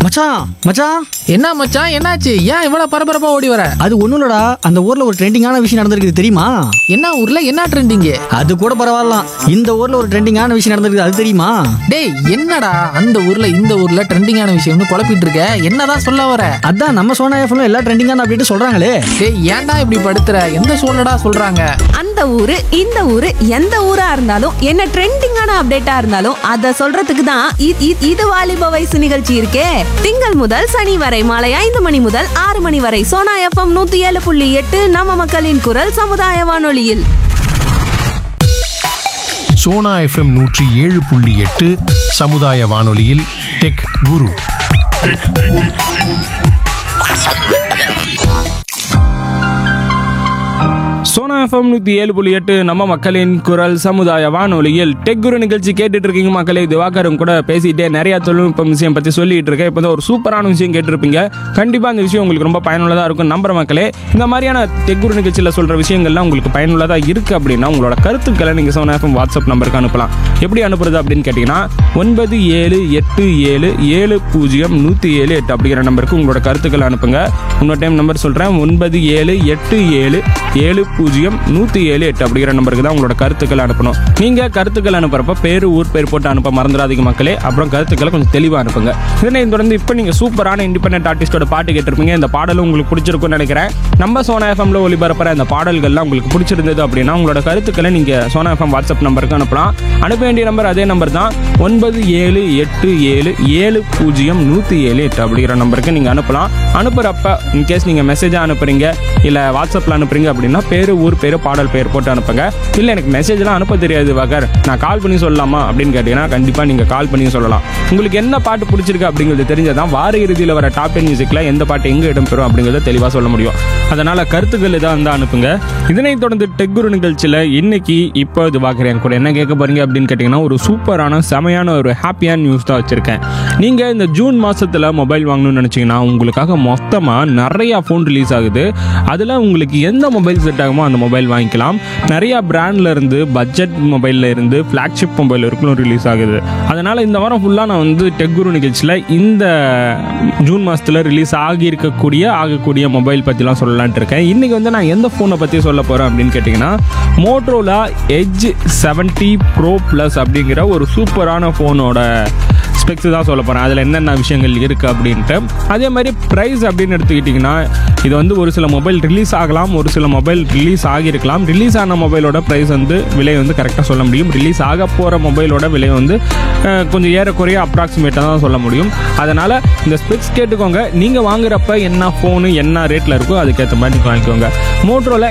மச்சான் மச்சான் என்ன மச்சான் என்னாச்சு ஏன் இவ்வளவு பரபரப்பா ஓடி வர அது ஒண்ணும் இல்லடா அந்த ஊர்ல ஒரு ட்ரெண்டிங்கான விஷயம் நடந்திருக்குது தெரியுமா என்ன ஊர்ல என்ன ட்ரெண்டிங்கு அது கூட பரவாயில்லாம் இந்த ஊர்ல ஒரு ட்ரெண்டிங்கான விஷயம் நடந்திருக்குது அது தெரியுமா டேய் என்னடா அந்த ஊர்ல இந்த ஊர்ல ட்ரெண்டிங்கான விஷயம்னு குழப்பிட்டு இருக்க என்னதான் சொல்ல வர அதான் நம்ம சோனா எஃப்ல எல்லா ட்ரெண்டிங்கான அப்படின்ட்டு சொல்றாங்களே டேய் ஏன்டா இப்படி படுத்துற எந்த சூழ்நிலடா சொல்றாங்க அந்த ஊரு இந்த ஊரு எந்த ஊரா இருந்தாலும் என்ன ட்ரெண்டிங்கான அப்டேட்டா இருந்தாலும் அத சொல்றதுக்கு தான் இ- இ- இது வாலிப வயசு நிகழ்ச்சி இருக்கே திங்கள் முதல் சனி வரை மாலை ஐந்து மணி முதல் ஆறு மணி வரை சோனா எஃப்எம் நூத்தி ஏழு புள்ளி எட்டு நம்ம மக்களின் குரல் சமுதாய வானொலியில் சோனா எஃப்எம் நூற்றி ஏழு புள்ளி எட்டு சமுதாய வானொலியில் டெக் குரு சோனா எஃப்எம் நூற்றி ஏழு புள்ளி எட்டு நம்ம மக்களின் குரல் சமுதாய வானொலியில் டெக் குரு நிகழ்ச்சி கேட்டுட்டு இருக்கீங்க மக்களே திவாகரும் கூட பேசிட்டே நிறைய தொழில்நுட்பம் விஷயம் பற்றி சொல்லிட்டு இருக்கேன் இப்போ ஒரு சூப்பரான விஷயம் கேட்டிருப்பீங்க கண்டிப்பாக அந்த விஷயம் உங்களுக்கு ரொம்ப பயனுள்ளதாக இருக்கும் நம்புற மக்களே இந்த மாதிரியான டெக் குரு நிகழ்ச்சியில் சொல்கிற விஷயங்கள்லாம் உங்களுக்கு பயனுள்ளதாக இருக்குது அப்படின்னா உங்களோட கருத்துக்களை நீங்கள் சோனா எஃப்எம் வாட்ஸ்அப் நம்பருக்கு அனுப்பலாம் எப்படி அனுப்புறது அப்படின்னு கேட்டிங்கன்னா ஒன்பது ஏழு எட்டு ஏழு ஏழு பூஜ்ஜியம் நூற்றி ஏழு எட்டு அப்படிங்கிற நம்பருக்கு உங்களோட கருத்துக்களை அனுப்புங்க இன்னொரு டைம் நம்பர் சொல்கிறேன் ஒன்பது ஏழு எட்டு ஏழு ஏழு பூஜ்ஜியம் நூற்றி ஏழு எட்டு அப்படிங்கிற நம்பருக்கு தான் உங்களோட கருத்துக்களை அனுப்பணும் நீங்கள் கருத்துக்கள் அனுப்புறப்ப பேர் ஊர் பேர் போட்டு அனுப்ப மறந்துடாதீங்க மக்களே அப்புறம் கருத்துக்களை கொஞ்சம் தெளிவாக அனுப்புங்க இதனை தொடர்ந்து இப்போ நீங்கள் சூப்பரான இண்டிபெண்டன்ட் ஆர்டிஸ்டோட பாட்டு கேட்டிருப்பீங்க இந்த பாடலும் உங்களுக்கு பிடிச்சிருக்கும்னு நினைக்கிறேன் நம்ம சோனா எஃப்எம்ல ஒளிபரப்புற இந்த பாடல்கள்லாம் உங்களுக்கு பிடிச்சிருந்தது அப்படின்னா உங்களோட கருத்துக்களை நீங்கள் சோனா எஃப்எம் வாட்ஸ்அப் நம்பருக்கு அனுப்பலாம் அனுப்ப வேண்டிய நம்பர் அதே நம்பர் தான் ஒன்பது ஏழு எட்டு ஏழு ஏழு பூஜ்ஜியம் நூற்றி ஏழு எட்டு அப்படிங்கிற நம்பருக்கு நீங்கள் அனுப்பலாம் அனுப்புகிறப்ப இன்கேஸ் நீங்கள் மெசேஜாக அனுப்புறீங்க இல்லை வாட்ஸ்அப்பில் அனுப்புறீங்க அப்படின்னா பேர் ஊர் பேர் பாடல் பேர் போட்டு அனுப்புங்க இல்லை எனக்கு மெசேஜ்லாம் அனுப்ப தெரியாது வகர் நான் கால் பண்ணி சொல்லலாமா அப்படின்னு கேட்டிங்கன்னா கண்டிப்பாக நீங்கள் கால் பண்ணி சொல்லலாம் உங்களுக்கு என்ன பாட்டு பிடிச்சிருக்கு அப்படிங்கிறது தெரிஞ்சதான் வார இறுதியில் வர டாப் டென் மியூசிக்கில் எந்த பாட்டு எங்கே இடம்பெறும் அப்படிங்கிறத தெளிவாக சொல்ல முடியும் அதனால் கருத்துக்கள் இதாக இருந்தால் அனுப்புங்க இதனைத் தொடர்ந்து டெக்குரு நிகழ்ச்சியில் இன்னைக்கு இப்போ இது பார்க்குறேன் கூட என்ன கேட்க போறீங்க அப்படின்னு கேட்டிங்கன்னா ஒரு சூப்பரான செமையான ஒரு ஹாப்பியான நியூஸ் தான் வச்சுருக்கேன் நீங்கள் இந்த ஜூன் மாதத்தில் மொபைல் வாங்கணும்னு நினச்சிங்கன்னா உங்களுக்காக மொத்தமாக நிறையா ஃபோன் ரிலீஸ் ஆகுது அதில் உங்களுக்கு எந்த மொபைல் செட் ஆகுமோ அந்த மொபைல் வாங்கிக்கலாம் நிறையா பிராண்ட்ல இருந்து பட்ஜெட் மொபைலில் இருந்து ஃப்ளாக்ஷிப் மொபைல் வரைக்கும் ரிலீஸ் ஆகுது அதனால் இந்த வாரம் ஃபுல்லாக நான் வந்து டெக்குரு நிகழ்ச்சியில் இந்த ஜூன் மாதத்தில் ரிலீஸ் ஆகியிருக்கக்கூடிய ஆகக்கூடிய மொபைல் பற்றிலாம் சொல்லலான்ட்டு இருக்கேன் இன்றைக்கி வந்து நான் எந்த ஃபோனை பற்றி சொல்ல போகிறேன் அப்படின்னு கேட்டிங்கன்னா Motorola edge seventy pro plus அப்படிங்கிற ஒரு சூப்பரான ஃபோனோட ஸ்பெக்ஸ் தான் சொல்ல போகிறேன் அதில் என்னென்ன விஷயங்கள் இருக்குது அப்படின்ட்டு அதே மாதிரி ப்ரைஸ் அப்படின்னு எடுத்துக்கிட்டிங்கன்னா இது வந்து ஒரு சில மொபைல் ரிலீஸ் ஆகலாம் ஒரு சில மொபைல் ரிலீஸ் ஆகியிருக்கலாம் ரிலீஸ் ஆன மொபைலோட ப்ரைஸ் வந்து விலை வந்து கரெக்டாக சொல்ல முடியும் ரிலீஸ் ஆக போகிற மொபைலோட விலை வந்து அஹ், கொஞ்சம் ஏறக்குறைய அப்ராக்சிமேட்டாக தான் சொல்ல முடியும் அதனால் இந்த ஸ்பெக்ஸ் கேட்டுக்கோங்க நீங்கள் வாங்குறப்ப என்ன ஃபோனு என்ன ரேட்டில் இருக்கோ அதுக்கேற்ற மாதிரி நீங்கள் வாங்கிக்கோங்க மோட்ரோல